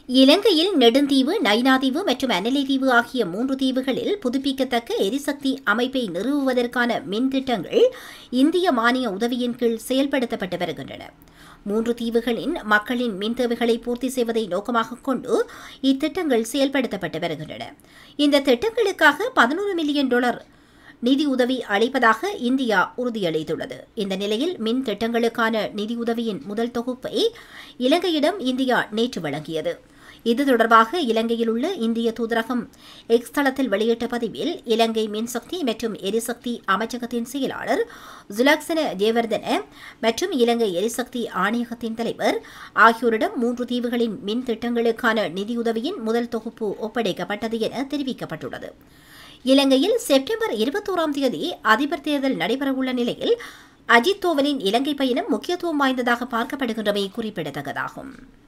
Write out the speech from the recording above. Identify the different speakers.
Speaker 1: இலங்கையில் நெடுந்தீவு நைனாதீவு மற்றும் அனலைதீவு ஆகிய மூன்று தீவுகளில் புதுப்பிக்கத்தக்க எரிசக்தி அமைப்பை நிறுவுவதற்கான மின் திட்டங்கள் இந்திய மானிய உதவியின் கீழ் செயல்படுத்தப்பட்டு வருகின்றன மூன்று தீவுகளின் மக்களின் மின் தேவைகளை பூர்த்தி செய்வதை நோக்கமாக கொண்டு இத்திட்டங்கள் செயல்படுத்தப்பட்டு வருகின்றன இந்த திட்டங்களுக்காக பதினோரு மில்லியன் டாலர் நிதி உதவி அளிப்பதாக இந்தியா உறுதியளித்துள்ளது இந்த நிலையில் மின் திட்டங்களுக்கான நிதியுதவியின் முதல் தொகுப்பை இலங்கையிடம் இந்தியா நேற்று வழங்கியது இது தொடர்பாக இலங்கையில் உள்ள இந்திய தூதரகம் எக்ஸ் தளத்தில் வெளியிட்ட பதிவில் இலங்கை மின்சக்தி மற்றும் எரிசக்தி அமைச்சகத்தின் செயலாளர் ஜுலக்சன ஜேவர்தன மற்றும் இலங்கை எரிசக்தி ஆணையகத்தின் தலைவர் ஆகியோரிடம் மூன்று தீவுகளின் மின் திட்டங்களுக்கான நிதியுதவியின் முதல் தொகுப்பு ஒப்படைக்கப்பட்டது என தெரிவிக்கப்பட்டுள்ளது இலங்கையில் செப்டம்பர் இருபத்தோராம் தேதி அதிபர் தேர்தல் நடைபெறவுள்ள நிலையில் அஜித் தோவலின் இலங்கை பயணம் முக்கியத்துவம் வாய்ந்ததாக பார்க்கப்படுகின்றமை குறிப்பிடத்தக்கதாகும்